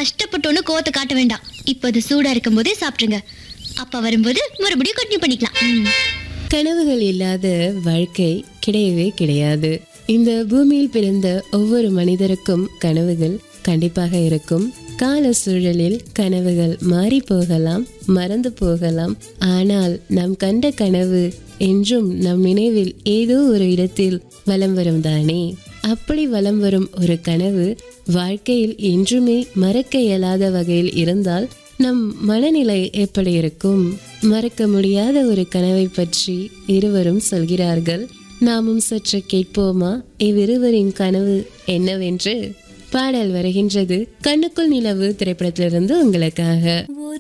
கஷ்டப்பட்டோன்னு கோவத்தை காட்ட வேண்டாம் இப்போ அது சூடா இருக்கும் போதே சாப்பிட்டுருங்க அப்பா வரும்போது மறுபடியும் கண்டினியூ பண்ணிக்கலாம் ம். கனவுகள் இல்லாத வாழ்க்கை கிடையவே கிடையாது இந்த பூமியில் பிறந்த ஒவ்வொரு மனிதருக்கும் கனவுகள் கண்டிப்பாக இருக்கும் கால சூழலில் கனவுகள் மாறி போகலாம் மறந்து போகலாம் ஆனால் நாம் கண்ட கனவு என்றும் நம் நினைவில் ஏதோ ஒரு இடத்தில் வலம் வரும் தானே அப்படி வலம் வரும் ஒரு கனவு வாழ்க்கையில் என்றுமே மறக்க இயலாத வகையில் இருந்தால் நம் மனநிலை எப்படி இருக்கும் மறக்க முடியாத ஒரு கனவை பற்றி இருவரும் சொல்கிறார்கள் நாமும் சற்று கேட்போமா இவ்விருவரின் கனவு என்னவென்று பாடல் வருகின்றது கண்ணுக்குள் நிலவு திரைப்படத்திலிருந்து உங்களுக்காக